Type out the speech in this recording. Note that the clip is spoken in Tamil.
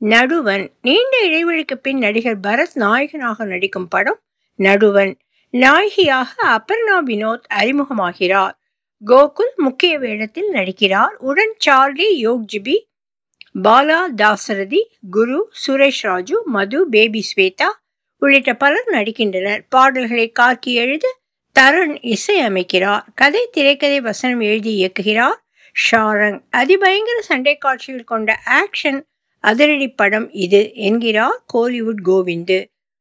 நடுவன் நீண்ட இடைவெளிக்கு பின் நடிகர் பரத் நாயகனாக நடிக்கும் படம் நடுவன் நாயகியாக அபர்ணா வினோத் அறிமுகமாகிறார் கோகுல் முக்கிய வேடத்தில் நடிக்கிறார் உடன் சார்லி யோக்ஜிபி பாலா தாசரதி குரு சுரேஷ் ராஜு மது பேபி ஸ்வேதா உள்ளிட்ட பலர் நடிக்கின்றனர் பாடல்களை காக்கி எழுத தருண் இசை அமைக்கிறார் கதை திரைக்கதை வசனம் எழுதி இயக்குகிறார் ஷாரங் அதிபயங்கர சண்டை காட்சிகள் கொண்ட ஆக்ஷன் அதிரடி படம் இது என்கிறார் கோலிவுட் கோவிந்து